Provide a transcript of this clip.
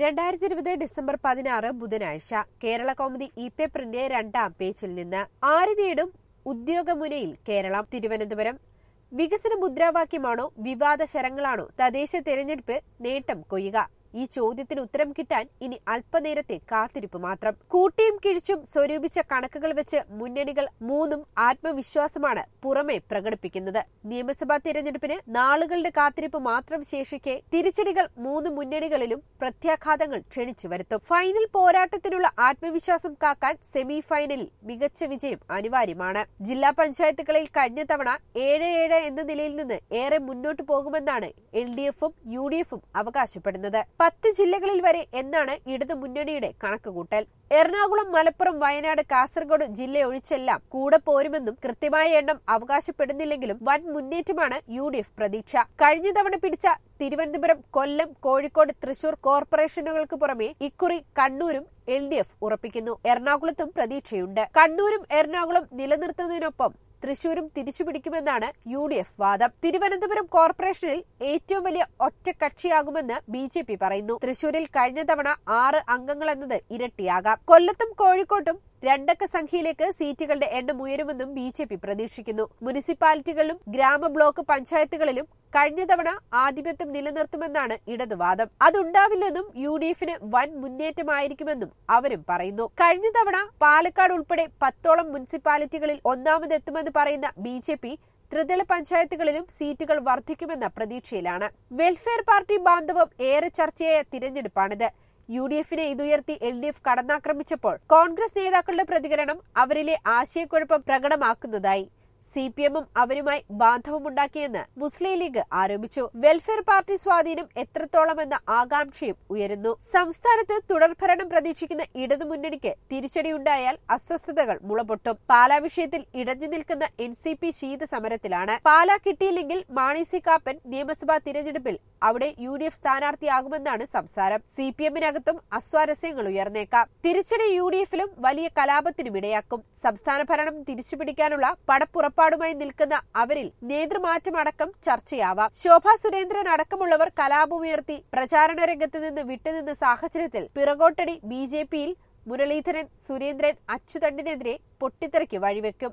രണ്ടായിരത്തി ഇരുപത് ഡിസംബർ പതിനാറ് ബുധനാഴ്ച കേരള കൗമുദി ഇ പേപ്പറിന്റെ രണ്ടാം പേജിൽ നിന്ന് ആരിതേടും ഉദ്യോഗമുനയിൽ കേരളം തിരുവനന്തപുരം വികസന മുദ്രാവാക്യമാണോ വിവാദ ശരങ്ങളാണോ തദ്ദേശ തെരഞ്ഞെടുപ്പ് നേട്ടം കൊയ്യുക ഈ ചോദ്യത്തിന് ഉത്തരം കിട്ടാൻ ഇനി അല്പനേരത്തെ കാത്തിരിപ്പ് മാത്രം കൂട്ടിയും കിഴിച്ചും സ്വരൂപിച്ച കണക്കുകൾ വെച്ച് മുന്നണികൾ മൂന്നും ആത്മവിശ്വാസമാണ് പുറമെ പ്രകടിപ്പിക്കുന്നത് നിയമസഭാ തിരഞ്ഞെടുപ്പിന് നാളുകളുടെ കാത്തിരിപ്പ് മാത്രം ശേഷിക്കെ തിരിച്ചടികൾ മൂന്ന് മുന്നണികളിലും പ്രത്യാഘാതങ്ങൾ ക്ഷണിച്ചു വരുത്തും ഫൈനൽ പോരാട്ടത്തിനുള്ള ആത്മവിശ്വാസം കാക്കാൻ സെമി ഫൈനലിൽ മികച്ച വിജയം അനിവാര്യമാണ് ജില്ലാ പഞ്ചായത്തുകളിൽ കഴിഞ്ഞ തവണ ഏഴ് ഏഴ് എന്ന നിലയിൽ നിന്ന് ഏറെ മുന്നോട്ടു പോകുമെന്നാണ് എൽ ഡി എഫും യു ഡി എഫും അവകാശപ്പെടുന്നത് പത്ത് ജില്ലകളിൽ വരെ എന്നാണ് ഇടതു മുന്നണിയുടെ കണക്കുകൂട്ടൽ എറണാകുളം മലപ്പുറം വയനാട് കാസർഗോഡ് ജില്ല ഒഴിച്ചെല്ലാം കൂടെ പോരുമെന്നും കൃത്യമായ എണ്ണം അവകാശപ്പെടുന്നില്ലെങ്കിലും വൻ മുന്നേറ്റമാണ് യു ഡി എഫ് പ്രതീക്ഷ കഴിഞ്ഞ തവണ പിടിച്ച തിരുവനന്തപുരം കൊല്ലം കോഴിക്കോട് തൃശൂർ കോർപ്പറേഷനുകൾക്ക് പുറമെ ഇക്കുറി കണ്ണൂരും എൽ ഡി എഫ് ഉറപ്പിക്കുന്നു എറണാകുളത്തും പ്രതീക്ഷയുണ്ട് കണ്ണൂരും എറണാകുളം നിലനിർത്തുന്നതിനൊപ്പം തൃശൂരും തിരിച്ചുപിടിക്കുമെന്നാണ് യു ഡി എഫ് വാദം തിരുവനന്തപുരം കോർപ്പറേഷനിൽ ഏറ്റവും വലിയ ഒറ്റക്കക്ഷിയാകുമെന്ന് ബി ജെ പി പറയുന്നു തൃശൂരിൽ കഴിഞ്ഞ തവണ ആറ് അംഗങ്ങളെന്നത് ഇരട്ടിയാകാം കൊല്ലത്തും കോഴിക്കോട്ടും രണ്ടക്ക സംഖ്യയിലേക്ക് സീറ്റുകളുടെ എണ്ണം ഉയരുമെന്നും ബി ജെ പി പ്രതീക്ഷിക്കുന്നു മുനിസിപ്പാലിറ്റികളിലും ഗ്രാമ ബ്ലോക്ക് പഞ്ചായത്തുകളിലും കഴിഞ്ഞ തവണ ആധിപത്യം നിലനിർത്തുമെന്നാണ് ഇടതുവാദം അതുണ്ടാവില്ലെന്നും യു ഡി എഫിന് വൻ മുന്നേറ്റമായിരിക്കുമെന്നും അവരും പറയുന്നു കഴിഞ്ഞ തവണ പാലക്കാട് ഉൾപ്പെടെ പത്തോളം മുനിസിപ്പാലിറ്റികളിൽ ഒന്നാമതെത്തുമെന്ന് പറയുന്ന ബി ജെ പി ത്രിതല പഞ്ചായത്തുകളിലും സീറ്റുകൾ വർദ്ധിക്കുമെന്ന പ്രതീക്ഷയിലാണ് വെൽഫെയർ പാർട്ടി ബാന്ധവം ഏറെ ചർച്ചയായ തിരഞ്ഞെടുപ്പാണിത് യു ഡി എഫിനെ ഇതുയർത്തി എൽ ഡി എഫ് കടന്നാക്രമിച്ചപ്പോൾ കോൺഗ്രസ് നേതാക്കളുടെ പ്രതികരണം അവരിലെ ആശയക്കുഴപ്പം പ്രകടമാക്കുന്നതായി സി പി എമ്മും അവരുമായി ബാന്ധവമുണ്ടാക്കിയെന്ന് മുസ്ലിം ലീഗ് ആരോപിച്ചു വെൽഫെയർ പാർട്ടി സ്വാധീനം എത്രത്തോളമെന്ന ആകാംക്ഷയും ഉയരുന്നു സംസ്ഥാനത്ത് തുടർഭരണം പ്രതീക്ഷിക്കുന്ന ഇടതുമുന്നണിക്ക് തിരിച്ചടിയുണ്ടായാൽ അസ്വസ്ഥതകൾ മുളപൊട്ടും പാലാ വിഷയത്തിൽ ഇടഞ്ഞു നിൽക്കുന്ന എൻ സി പി ശീതസമരത്തിലാണ് പാലാ കിട്ടിയില്ലെങ്കിൽ മാണി സി കാപ്പൻ നിയമസഭാ തിരഞ്ഞെടുപ്പിൽ അവിടെ യു ഡി എഫ് സ്ഥാനാർത്ഥിയാകുമെന്നാണ് സംസാരം സി പി എമ്മിനകത്തും അസ്വാരസ്യങ്ങൾ ഉയർന്നേക്കാം തിരിച്ചടി യു ഡി എഫിലും വലിയ കലാപത്തിനും ഇടയാക്കും സംസ്ഥാന ഭരണം തിരിച്ചുപിടിക്കാനുള്ള പടപ്പുറപ്പാടുമായി നിൽക്കുന്ന അവരിൽ നേതൃമാറ്റമടക്കം ചർച്ചയാവാം ശോഭാ സുരേന്ദ്രൻ അടക്കമുള്ളവർ കലാപമുയർത്തി പ്രചാരണ രംഗത്ത് നിന്ന് വിട്ടുനിന്ന സാഹചര്യത്തിൽ പിറകോട്ടടി ബി ജെ പിയിൽ മുരളീധരൻ സുരേന്ദ്രൻ അച്ചുതണ്ടിനെതിരെ പൊട്ടിത്തെറിക്ക് വഴിവെക്കും